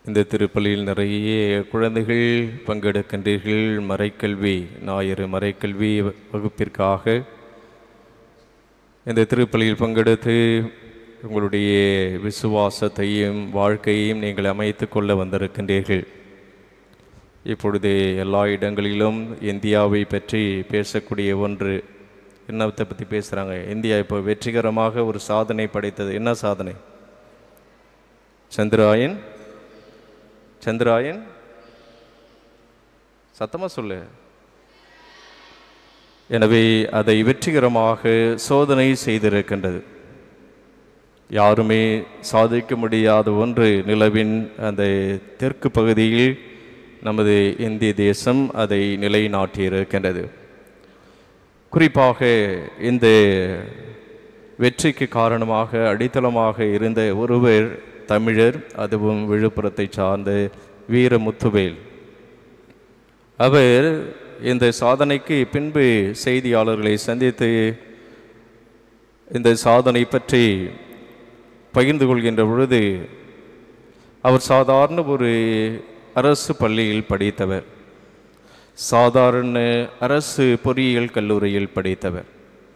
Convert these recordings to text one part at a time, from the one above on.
இந்த திருப்பலியில் நிறைய குழந்தைகள் பங்கெடுக்கின்றீர்கள் மறைக்கல்வி ஞாயிறு மறைக்கல்வி வகுப்பிற்காக இந்த திருப்பலியில் பங்கெடுத்து உங்களுடைய விசுவாசத்தையும் வாழ்க்கையையும் நீங்கள் அமைத்து கொள்ள வந்திருக்கின்றீர்கள் இப்பொழுது எல்லா இடங்களிலும் இந்தியாவை பற்றி பேசக்கூடிய ஒன்று என்னத்தை பற்றி பேசுகிறாங்க இந்தியா இப்போ வெற்றிகரமாக ஒரு சாதனை படைத்தது என்ன சாதனை சந்திராயன் சந்திராயன் சத்தமாக சொல்லு எனவே அதை வெற்றிகரமாக சோதனை செய்திருக்கின்றது யாருமே சாதிக்க முடியாத ஒன்று நிலவின் அந்த தெற்கு பகுதியில் நமது இந்திய தேசம் அதை நிலைநாட்டியிருக்கின்றது குறிப்பாக இந்த வெற்றிக்கு காரணமாக அடித்தளமாக இருந்த ஒருவர் தமிழர் அதுவும் விழுப்புரத்தை சார்ந்த வீரமுத்துவேல் அவர் இந்த சாதனைக்கு பின்பு செய்தியாளர்களை சந்தித்து இந்த சாதனை பற்றி பகிர்ந்து கொள்கின்ற பொழுது அவர் சாதாரண ஒரு அரசு பள்ளியில் படித்தவர் சாதாரண அரசு பொறியியல் கல்லூரியில் படித்தவர்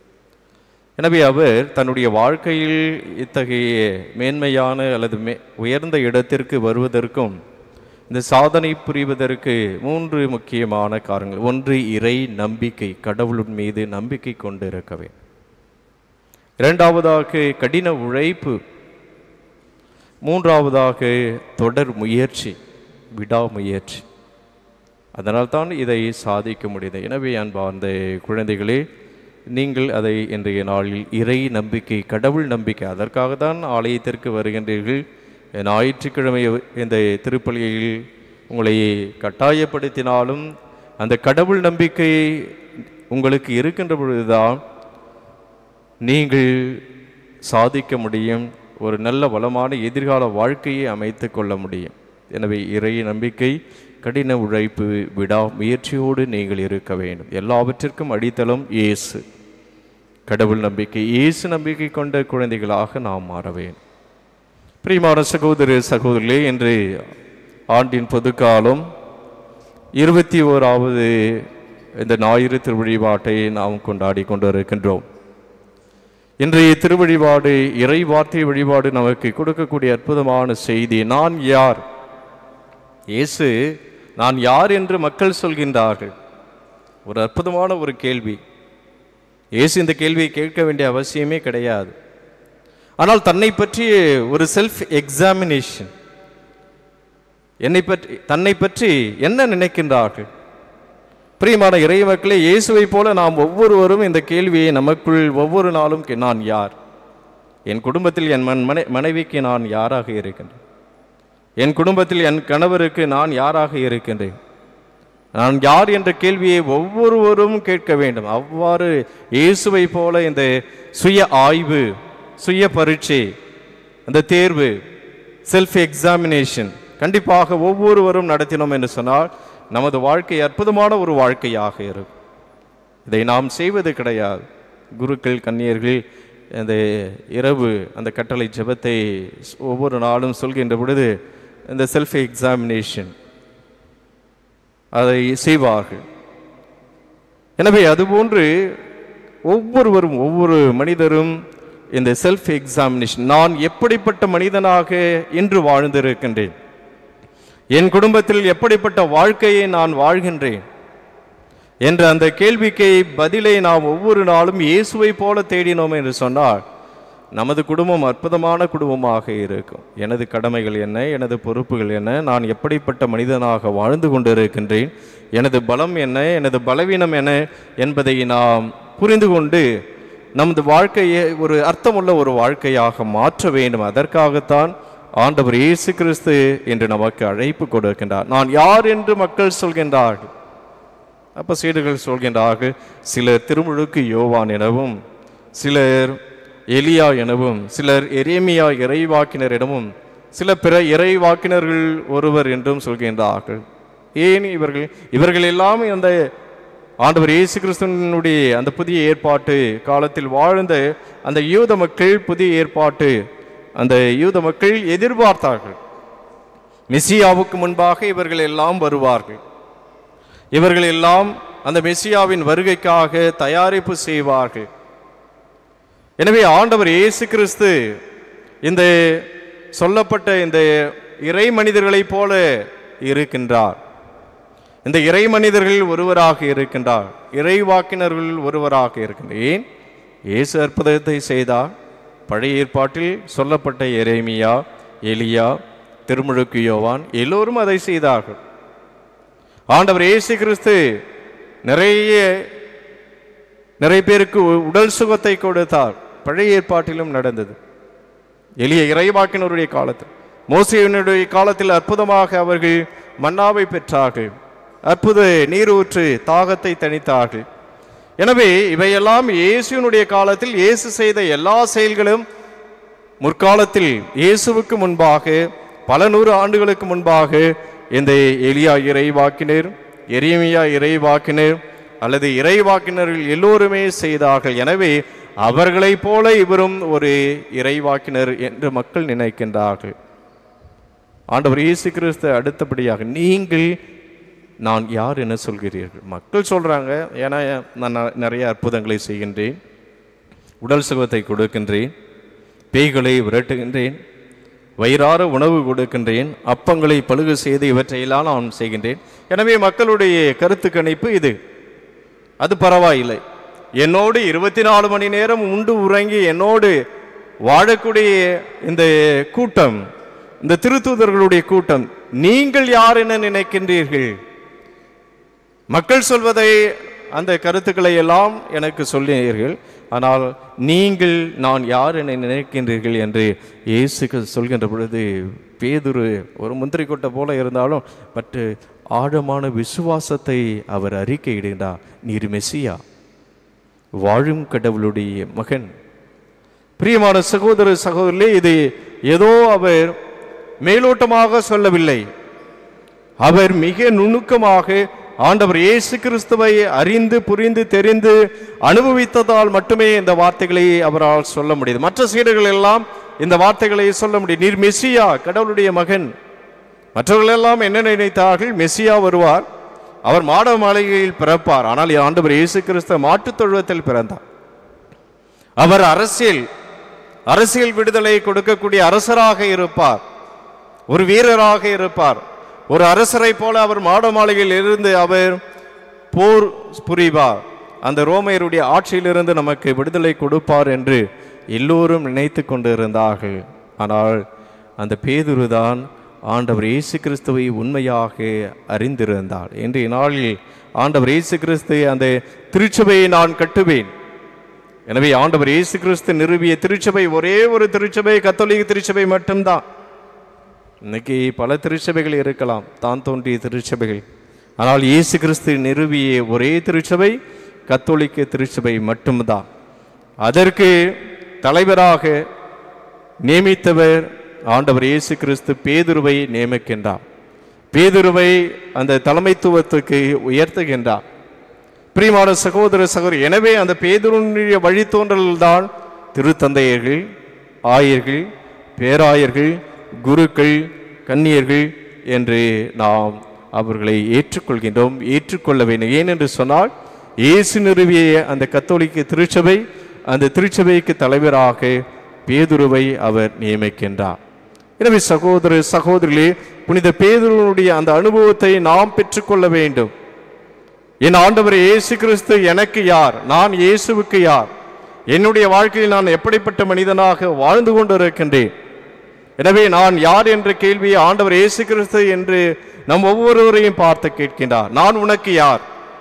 எனவே அவர் தன்னுடைய வாழ்க்கையில் இத்தகைய மேன்மையான அல்லது மே உயர்ந்த இடத்திற்கு வருவதற்கும் இந்த சாதனை புரிவதற்கு மூன்று முக்கியமான காரணங்கள் ஒன்று இறை நம்பிக்கை கடவுளின் மீது நம்பிக்கை கொண்டு இருக்கவே இரண்டாவதாக கடின உழைப்பு மூன்றாவதாக தொடர் முயற்சி விடாமுயற்சி அதனால்தான் இதை சாதிக்க முடியுது எனவே அன்பார்ந்த குழந்தைகளே நீங்கள் அதை இன்றைய நாளில் இறை நம்பிக்கை கடவுள் நம்பிக்கை அதற்காக தான் ஆலயத்திற்கு வருகின்றீர்கள் ஞாயிற்றுக்கிழமை இந்த திருப்பலியில் உங்களை கட்டாயப்படுத்தினாலும் அந்த கடவுள் நம்பிக்கை உங்களுக்கு இருக்கின்ற பொழுதுதான் நீங்கள் சாதிக்க முடியும் ஒரு நல்ல வளமான எதிர்கால வாழ்க்கையை அமைத்து கொள்ள முடியும் எனவே இறை நம்பிக்கை கடின உழைப்பு விடா முயற்சியோடு நீங்கள் இருக்க வேண்டும் எல்லாவற்றிற்கும் அடித்தளம் இயேசு கடவுள் நம்பிக்கை இயேசு நம்பிக்கை கொண்ட குழந்தைகளாக நாம் மாற வேண்டும் பிரியமான சகோதர சகோதரிகளே இன்று ஆண்டின் பொதுக்காலம் இருபத்தி ஓராவது இந்த ஞாயிறு திருவழிபாட்டை நாம் கொண்டாடி கொண்டு இருக்கின்றோம் இன்றைய திருவழிபாடு இறை வார்த்தை வழிபாடு நமக்கு கொடுக்கக்கூடிய அற்புதமான செய்தி நான் யார் இயேசு நான் யார் என்று மக்கள் சொல்கின்றார்கள் ஒரு அற்புதமான ஒரு கேள்வி இயேசு இந்த கேள்வியை கேட்க வேண்டிய அவசியமே கிடையாது ஆனால் தன்னை பற்றி ஒரு செல்ஃப் எக்ஸாமினேஷன் என்னை பற்றி தன்னை பற்றி என்ன நினைக்கின்றார்கள் பிரியமான இறை மக்களே இயேசுவை போல நாம் ஒவ்வொருவரும் இந்த கேள்வியை நமக்குள் ஒவ்வொரு நாளும் கே- நான் யார் என் குடும்பத்தில் என் மன் மனை மனைவிக்கு நான் யாராக இருக்கின்றேன் என் குடும்பத்தில் என் கணவருக்கு நான் யாராக இருக்கின்றேன் நான் யார் என்ற கேள்வியை ஒவ்வொருவரும் கேட்க வேண்டும் அவ்வாறு இயேசுவை போல இந்த சுய ஆய்வு சுய பரீட்சை அந்த தேர்வு செல்ஃப் எக்ஸாமினேஷன் கண்டிப்பாக ஒவ்வொருவரும் நடத்தினோம் என்று சொன்னால் நமது வாழ்க்கை அற்புதமான ஒரு வாழ்க்கையாக இருக்கும் இதை நாம் செய்வது கிடையாது குருக்கள் கன்னியர்கள் அந்த இரவு அந்த கட்டளை ஜெபத்தை ஒவ்வொரு நாளும் சொல்கின்ற பொழுது இந்த செல்ஃப் எக்ஸாமினேஷன் அதை செய்வார்கள் எனவே அதுபோன்று ஒவ்வொருவரும் ஒவ்வொரு மனிதரும் இந்த செல்ஃப் எக்ஸாமினேஷன் நான் எப்படிப்பட்ட மனிதனாக இன்று வாழ்ந்திருக்கின்றேன் என் குடும்பத்தில் எப்படிப்பட்ட வாழ்க்கையை நான் வாழ்கின்றேன் என்ற அந்த கேள்விக்கு பதிலை நாம் ஒவ்வொரு நாளும் இயேசுவை போல தேடினோம் என்று சொன்னால் நமது குடும்பம் அற்புதமான குடும்பமாக இருக்கும் எனது கடமைகள் என்ன எனது பொறுப்புகள் என்ன நான் எப்படிப்பட்ட மனிதனாக வாழ்ந்து கொண்டிருக்கின்றேன் எனது பலம் என்ன எனது பலவீனம் என்ன என்பதை நாம் புரிந்து கொண்டு நமது வாழ்க்கையை ஒரு அர்த்தமுள்ள ஒரு வாழ்க்கையாக மாற்ற வேண்டும் அதற்காகத்தான் ஆண்டவர் இயேசு கிறிஸ்து என்று நமக்கு அழைப்பு கொடுக்கின்றார் நான் யார் என்று மக்கள் சொல்கின்றார்கள் அப்ப சீடர்கள் சொல்கின்றார்கள் சிலர் திருமுழுக்கு யோவான் எனவும் சிலர் எலியா எனவும் சிலர் எரேமியா இறைவாக்கினர் எனவும் சில பிற இறைவாக்கினர்கள் ஒருவர் என்றும் சொல்கின்றார்கள் ஏன் இவர்கள் இவர்கள் எல்லாம் அந்த ஆண்டவர் இயேசு கிறிஸ்துவனுடைய அந்த புதிய ஏற்பாட்டு காலத்தில் வாழ்ந்த அந்த யூத மக்கள் புதிய ஏற்பாட்டு அந்த யூத மக்கள் எதிர்பார்த்தார்கள் மெசியாவுக்கு முன்பாக இவர்கள் எல்லாம் வருவார்கள் இவர்கள் எல்லாம் அந்த மெசியாவின் வருகைக்காக தயாரிப்பு செய்வார்கள் எனவே ஆண்டவர் இயேசு கிறிஸ்து இந்த சொல்லப்பட்ட இந்த இறை மனிதர்களைப் போல இருக்கின்றார் இந்த இறை மனிதர்கள் ஒருவராக இருக்கின்றார் இறைவாக்கினர்கள் ஒருவராக இருக்கின்றார் ஏன் இயேசு அற்புதத்தை செய்தார் பழைய ஏற்பாட்டில் சொல்லப்பட்ட எரேமியா எலியா திருமுழுக்கு யோவான் எல்லோரும் அதை செய்தார்கள் ஆண்டவர் இயேசு கிறிஸ்து நிறைய நிறைய பேருக்கு உ- உடல் சுகத்தை கொடுத்தார் பழைய ஏற்பாட்டிலும் நடந்தது எளிய இறைவாக்கினருடைய காலத்தில் மோசையினுடைய காலத்தில் அற்புதமாக அவர்கள் மன்னாவை பெற்றார்கள் அற்புத நீரூற்று தாகத்தை தணித்தார்கள் எனவே இவையெல்லாம் இயேசுவினுடைய காலத்தில் இயேசு செய்த எல்லா செயல்களும் முற்காலத்தில் இயேசுவுக்கு முன்பாக பல நூறு ஆண்டுகளுக்கு முன்பாக இந்த எலியா இறைவாக்கினர் எரியமியா இறைவாக்கினர் அல்லது இறைவாக்கினர்கள் எல்லோருமே செய்தார்கள் எனவே அவர்களைப் போல இவரும் ஒரு இறைவாக்கினர் என்று மக்கள் நினைக்கின்றார்கள் ஆண்டவர் இயேசு கிறிஸ்து அடுத்தபடியாக நீங்கள் நான் யார் என சொல்கிறீர்கள் மக்கள் சொல்றாங்க ஏன்னா நான் ந- நிறைய அற்புதங்களை செய்கின்றேன் உடல் சுகத்தை கொடுக்கின்றேன் பேய்களை விரட்டுகின்றேன் வயிறார உணவு கொடுக்கின்றேன் அப்பங்களை பழுகு செய்து இவற்றையெல்லாம் நான் செய்கின்றேன் எனவே மக்களுடைய கருத்து கணிப்பு இது அது பரவாயில்லை என்னோடு இருபத்தி நாலு மணி நேரம் உண்டு உறங்கி என்னோடு வாழக்கூடிய இந்த கூட்டம் இந்த திருத்தூதர்களுடைய கூட்டம் நீங்கள் யார் என நினைக்கின்றீர்கள் மக்கள் சொல்வதை அந்த கருத்துக்களை எல்லாம் எனக்கு சொல்லினீர்கள் ஆனால் நீங்கள் நான் யார் என நினைக்கின்றீர்கள் என்று இயேசுக்கு சொல்கின்ற பொழுது பேதுரு ஒரு முந்திரி கொட்டை போல இருந்தாலும் பட்டு ஆழமான விசுவாசத்தை அவர் அறிக்கையிடுகிறார் நீர் மெஸ்ஸியா வாழும் கடவுளுடைய மகன் பிரியமான சகோதர சகோதரிலே இது ஏதோ அவர் மேலோட்டமாக சொல்லவில்லை அவர் மிக நுணுக்கமாக ஆண்டவர் இயேசு கிறிஸ்துவை அறிந்து புரிந்து தெரிந்து அனுபவித்ததால் மட்டுமே இந்த வார்த்தைகளை அவரால் சொல்ல முடியுது மற்ற சீடர்கள் எல்லாம் இந்த வார்த்தைகளை சொல்ல முடியும் நீர் மெஸ்ஸியா கடவுளுடைய மகன் மற்றவர்கள் எல்லாம் என்ன நினைத்தார்கள் மெஸ்ஸியா வருவார் அவர் மாட மாளிகையில் பிறப்பார் ஆனால் ஆண்டவர் இயேசு கிறிஸ்து மாட்டுத் தொழுவத்தில் பிறந்தார் அவர் அரசியல் அரசியல் விடுதலை கொடுக்கக்கூடிய அரசராக இருப்பார் ஒரு வீரராக இருப்பார் ஒரு அரசரை போல அவர் மாட மாளிகையில் இருந்து அவர் போர் புரிவார் அந்த ரோமையருடைய ஆட்சியிலிருந்து நமக்கு விடுதலை கொடுப்பார் என்று எல்லோரும் நினைத்து கொண்டிருந்தார்கள் ஆனால் அந்த பேதுருதான் ஆண்டவர் இயேசு கிறிஸ்துவை உண்மையாக அறிந்திருந்தார் இன்றைய நாளில் ஆண்டவர் இயேசு கிறிஸ்து அந்த திருச்சபையை நான் கட்டுவேன் எனவே ஆண்டவர் இயேசு கிறிஸ்து நிறுவிய திருச்சபை ஒரே ஒரு திருச்சபை கத்தோலிக்க திருச்சபை மட்டும்தான் இன்னைக்கு பல திருச்சபைகள் இருக்கலாம் தான் தோன்றிய திருச்சபைகள் ஆனால் இயேசு கிறிஸ்து நிறுவிய ஒரே திருச்சபை கத்தோலிக்க திருச்சபை மட்டும்தான் அதற்கு தலைவராக நியமித்தவர் ஆண்டவர் இயேசு கிறிஸ்து பேதுருவை நியமிக்கின்றார் பேதுருவை அந்த தலைமைத்துவத்துக்கு உயர்த்துகின்றார் பிரியமான சகோதர சகோதரி எனவே அந்த பேதுருடைய வழித்தோன்றல்தான் திருத்தந்தையர்கள் ஆயர்கள் பேராயர்கள் குருக்கள் கன்னியர்கள் என்று நாம் அவர்களை ஏற்றுக்கொள்கின்றோம் ஏற்றுக்கொள்ள வேண்டும் ஏனென்று சொன்னால் இயேசு நிறுவிய அந்த கத்தோலிக்க திருச்சபை அந்த திருச்சபைக்கு தலைவராக பேதுருவை அவர் நியமிக்கின்றார் எனவே சகோதர சகோதரிகளே புனித பேதுருவனுடைய அந்த அனுபவத்தை நாம் பெற்றுக்கொள்ள வேண்டும் என் ஆண்டவர் இயேசு கிறிஸ்து எனக்கு யார் நான் இயேசுவுக்கு யார் என்னுடைய வாழ்க்கையில் நான் எப்படிப்பட்ட மனிதனாக வாழ்ந்து கொண்டிருக்கின்றேன் எனவே நான் யார் என்ற கேள்வியை ஆண்டவர் இயேசு கிறிஸ்து என்று நம் ஒவ்வொருவரையும் பார்த்து கேட்கின்றார் நான் உனக்கு யார்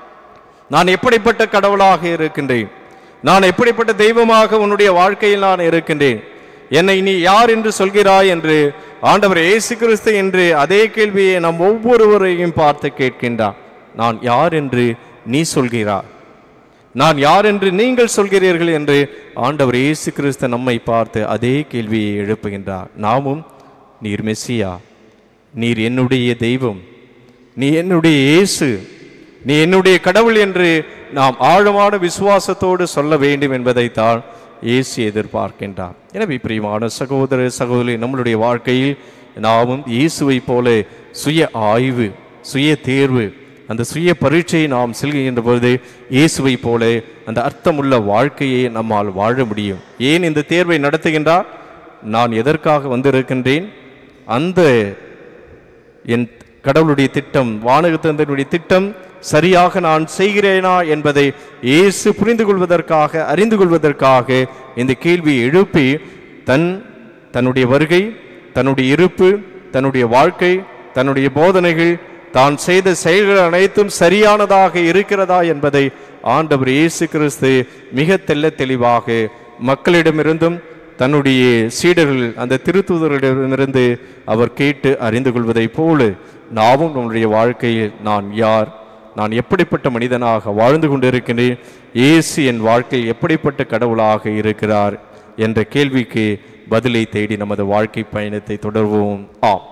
நான் எப்படிப்பட்ட கடவுளாக இருக்கின்றேன் நான் எப்படிப்பட்ட தெய்வமாக உன்னுடைய வாழ்க்கையில் நான் இருக்கின்றேன் என்னை நீ யார் என்று சொல்கிறாய் என்று ஆண்டவர் இயேசு கிறிஸ்து என்று அதே கேள்வியை நம் ஒவ்வொருவரையும் பார்த்து கேட்கின்றார் நான் யார் என்று நீ சொல்கிறார் நான் யார் என்று நீங்கள் சொல்கிறீர்கள் என்று ஆண்டவர் இயேசு கிறிஸ்து நம்மை பார்த்து அதே கேள்வியை எழுப்புகின்றார் நாமும் நீர் மெஸ்ஸியா நீர் என்னுடைய தெய்வம் நீ என்னுடைய இயேசு நீ என்னுடைய கடவுள் என்று நாம் ஆழமான விசுவாசத்தோடு சொல்ல வேண்டும் என்பதைத்தான் இயேசு எதிர்பார்க்கின்றார் எனவே பிரியமான சகோதர சகோதரி நம்மளுடைய வாழ்க்கையில் நாமும் இயேசுவை போல சுய ஆய்வு சுய தேர்வு அந்த சுய பரீட்சையை நாம் செல்கின்ற பொழுது இயேசுவை போல அந்த அர்த்தமுள்ள வாழ்க்கையை நம்மால் வாழ முடியும் ஏன் இந்த தேர்வை நடத்துகின்றார் நான் எதற்காக வந்திருக்கின்றேன் அந்த என் கடவுளுடைய திட்டம் வானகத்தந்தனுடைய திட்டம் சரியாக நான் செய்கிறேனா என்பதை இயேசு புரிந்து கொள்வதற்காக அறிந்து கொள்வதற்காக இந்த கேள்வியை எழுப்பி தன் தன்னுடைய வருகை தன்னுடைய இருப்பு தன்னுடைய வாழ்க்கை தன்னுடைய போதனைகள் தான் செய்த செயல்கள் அனைத்தும் சரியானதாக இருக்கிறதா என்பதை ஆண்டவர் இயேசு கிறிஸ்து மிக தெள்ள தெளிவாக மக்களிடமிருந்தும் தன்னுடைய சீடர்கள் அந்த திருத்தூதர்களிடமிருந்து அவர் கேட்டு அறிந்து கொள்வதைப் போல நாமும் நம்முடைய வாழ்க்கையில் நான் யார் நான் எப்படிப்பட்ட மனிதனாக வாழ்ந்து கொண்டிருக்கிறேன் இயேசு என் வாழ்க்கையில் எப்படிப்பட்ட கடவுளாக இருக்கிறார் என்ற கேள்விக்கு பதிலை தேடி நமது வாழ்க்கை பயணத்தை தொடர்வோம் ஆம்